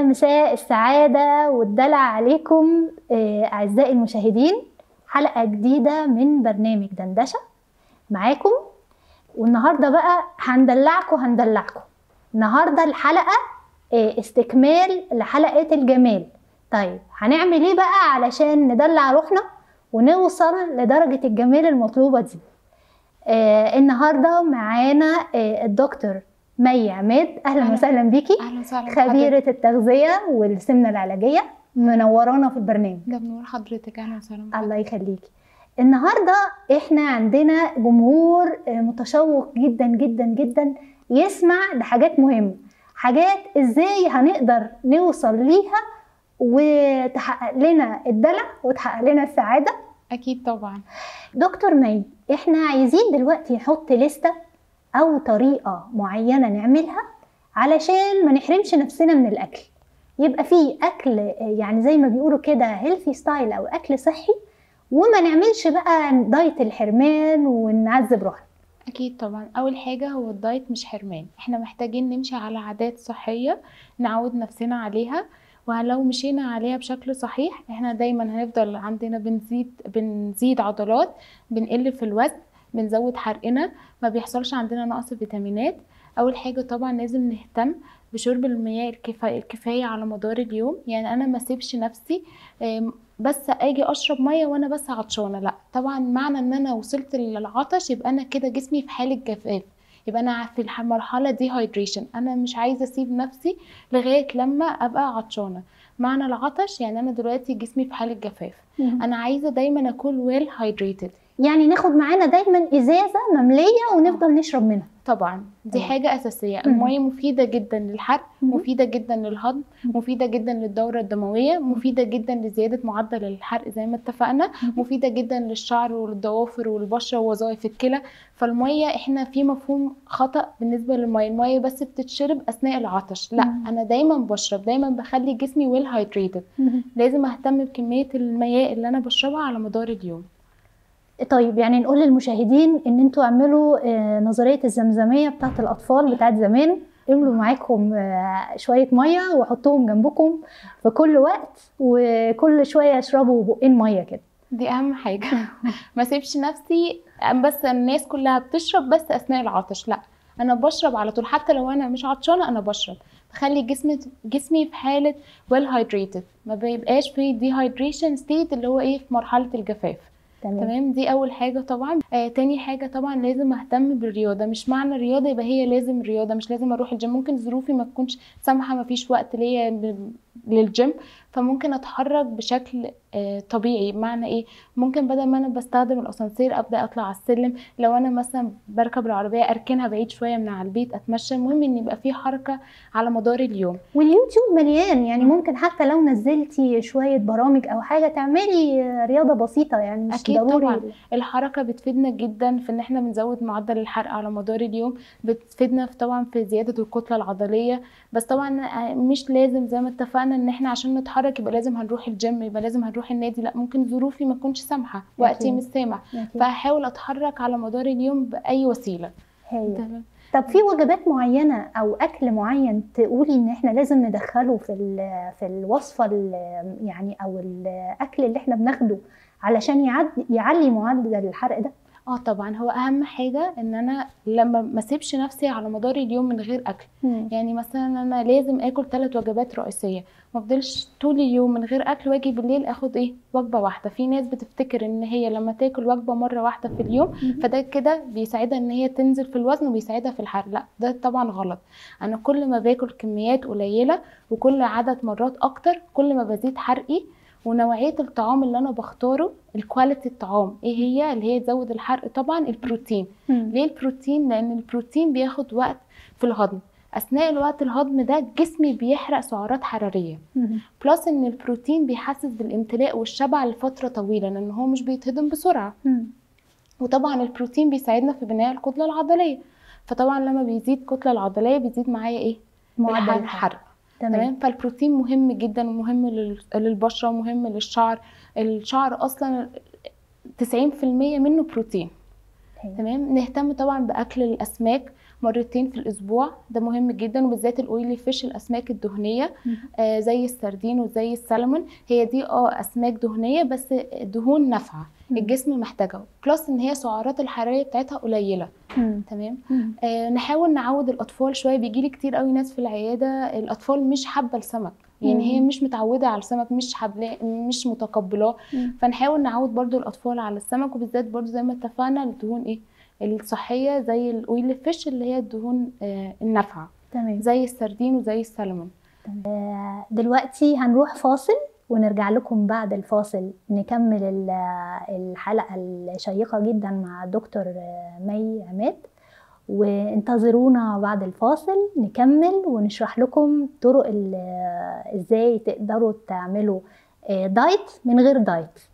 مساء السعادة والدلع عليكم آه، أعزائي المشاهدين حلقة جديدة من برنامج دندشة معاكم والنهاردة بقى هندلعكم هندلعكم النهاردة الحلقة آه، استكمال لحلقة الجمال طيب هنعمل ايه بقى علشان ندلع روحنا ونوصل لدرجة الجمال المطلوبة دي آه النهاردة معانا آه الدكتور مي عماد أهلا أهلا. وسهلا بيكي اهلا وسهلا بحضرتك. خبيرة التغذية والسمنة العلاجية منورانا في البرنامج ده بنور حضرتك اهلا وسهلا بحضرتك. الله يخليكي النهاردة احنا عندنا جمهور آه، متشوق جدا جدا جدا يسمع لحاجات مهمة حاجات ازاي هنقدر نوصل ليها وتحقق لنا الدلع وتحقق لنا السعادة اكيد طبعا دكتور مي احنا عايزين دلوقتي نحط لستة او طريقة معينة نعملها علشان ما نحرمش نفسنا من الاكل يبقى فيه اكل آه، يعني زي ما بيقولوا كده هيلثي ستايل او اكل صحي وما نعملش بقى دايت الحرمان ونعذب روحنا اكيد طبعا اول حاجه هو الدايت مش حرمان احنا محتاجين نمشي على عادات صحيه نعود نفسنا عليها ولو مشينا عليها بشكل صحيح احنا دايما هنفضل عندنا بنزيد بنزيد عضلات بنقل في الوزن بنزود حرقنا ما بيحصلش عندنا نقص فيتامينات اول حاجه طبعا لازم نهتم بشرب المياه الكفايه الكفايه على مدار اليوم يعني انا ما اسيبش نفسي آم، بس اجي اشرب ميه وانا بس عطشانه لا طبعا معنى ان انا وصلت للعطش يبقى انا كده جسمي في حاله جفاف يبقى انا في الح- المرحله دي هايدريشن انا مش عايزه اسيب نفسي لغايه لما ابقى عطشانه معنى العطش يعني انا دلوقتي جسمي في حاله جفاف انا عايزه دايما اكون ويل هايدريتد يعني ناخد معانا دايما ازازة مملية ونفضل نشرب منها طبعا دي مم. حاجة أساسية مم. المية مفيدة جدا للحرق مم. مفيدة جدا للهضم مم. مفيدة جدا للدورة الدموية مفيدة جدا لزيادة معدل الحرق زي ما اتفقنا مم. مفيدة جدا للشعر والضوافر والبشرة ووظائف الكلى فالمية احنا في مفهوم خطأ بالنسبة للمية المية بس بتتشرب أثناء العطش لا مم. أنا دايما بشرب دايما بخلي جسمي ويل هايدريتد لازم أهتم بكمية المياه اللي أنا بشربها على مدار اليوم طيب يعني نقول للمشاهدين ان انتوا اعملوا آه، نظريه الزمزميه بتاعت الاطفال بتاعت زمان املوا معاكم آه، شويه ميه وحطوهم جنبكم في كل وقت وكل شويه اشربوا بقين ميه كده دي اهم حاجه ما سيبش نفسي بس الناس كلها بتشرب بس اثناء العطش لا انا بشرب على طول حتى لو انا مش عطشانه انا بشرب بخلي جسمي جسمي في حاله ويل هايدريتد ما بيبقاش في ديهايدريشن ستيت اللي هو ايه في مرحله الجفاف تمام تمام دي اول حاجه طبعا آه تاني حاجه طبعا لازم اهتم بالرياضه مش معنى الرياضه يبقى هي لازم رياضه مش لازم اروح الجيم ممكن ظروفي ما تكونش سامحه ما فيش وقت ليا ب- للجيم فممكن اتحرك بشكل آه طبيعي بمعنى ايه ممكن بدل ما انا بستخدم الاسانسير ابدا اطلع على السلم لو انا مثلا بركب العربيه اركنها بعيد شويه من على البيت اتمشى المهم ان يبقى في حركه على مدار اليوم واليوتيوب مليان يعني ممكن حتى لو نزلتي شويه برامج او حاجه تعملي آه، رياضه بسيطه يعني مش أكيد ضروري طبعاً. الحركة بتفيدنا جدا في ان احنا بنزود معدل الحرق على مدار اليوم بتفيدنا في طبعا في زيادة الكتلة العضلية بس طبعا آه، مش لازم زي ما اتفقنا ان احنا عشان نتحرك يبقى لازم هنروح الجيم يبقى لازم هنروح النادي لا ممكن ظروفي ما تكونش سامحة وقتي أكيد. مش سامح أكيد. فهحاول اتحرك على مدار اليوم بأي وسيلة هايل. تمام طب في وجبات معينة أو أكل معين تقولي إن إحنا لازم ندخله في ال- في الوصفة ال- يعني أو الأكل اللي إحنا بناخده علشان يعد يعلي معدل الحرق ده؟ اه طبعا هو اهم حاجة ان انا لما ما اسيبش نفسي على مدار اليوم من غير اكل يعني مثلا انا لازم اكل ثلاث وجبات رئيسيه ما افضلش طول اليوم من غير اكل واجي بالليل اخد ايه وجبه واحده في ناس بتفتكر ان هي لما تاكل وجبه مره واحده في اليوم فده كده بيساعدها ان هي تنزل في الوزن وبيساعدها في الحرق لا ده طبعا غلط انا كل ما باكل كميات قليله وكل عدد مرات اكتر كل ما بزيد حرقي ونوعيه الطعام اللي انا بختاره الكواليتي الطعام ايه هي اللي هي تزود الحرق طبعا البروتين ليه البروتين لان البروتين بياخد وقت في الهضم اثناء الوقت الهضم ده جسمي بيحرق سعرات حراريه بلس ان البروتين بيحسس بالامتلاء والشبع لفتره طويله لان هو مش بيتهضم بسرعه وطبعا البروتين بيساعدنا في بناء الكتله العضليه فطبعا لما بيزيد الكتله العضليه بيزيد معايا ايه معدل الحرق الحرق. تمام تمام فالبروتين مهم جدا ومهم لل- للبشره ومهم للشعر الشعر اصلا 90% منه بروتين هايل. تمام نهتم طبعا باكل الاسماك مرتين في الاسبوع ده مهم جدا وبالذات الاويلي فيش الاسماك الدهنيه آه زي السردين وزي السلمون هي دي اه اسماك دهنيه بس دهون نافعه مم. الجسم محتاجها بلس ان هي سعرات الحراريه بتاعتها قليله مم. تمام مم. آه نحاول نعود الاطفال شويه بيجي لي كتير قوي ناس في العياده الاطفال مش حابه السمك يعني هي مم. مش متعوده على السمك مش حابه مش متقبلاه مم. فنحاول نعود برضو الاطفال على السمك وبالذات برضو زي ما اتفقنا الدهون ايه الصحيه زي الاويل فيش اللي هي الدهون آه النافعه تمام زي السردين وزي السلمون دلوقتي هنروح فاصل ونرجع لكم بعد الفاصل نكمل ال- الحلقة الشيقة جدا مع دكتور مي عماد وانتظرونا بعد الفاصل نكمل ونشرح لكم طرق ال- ازاي تقدروا تعملوا دايت من غير دايت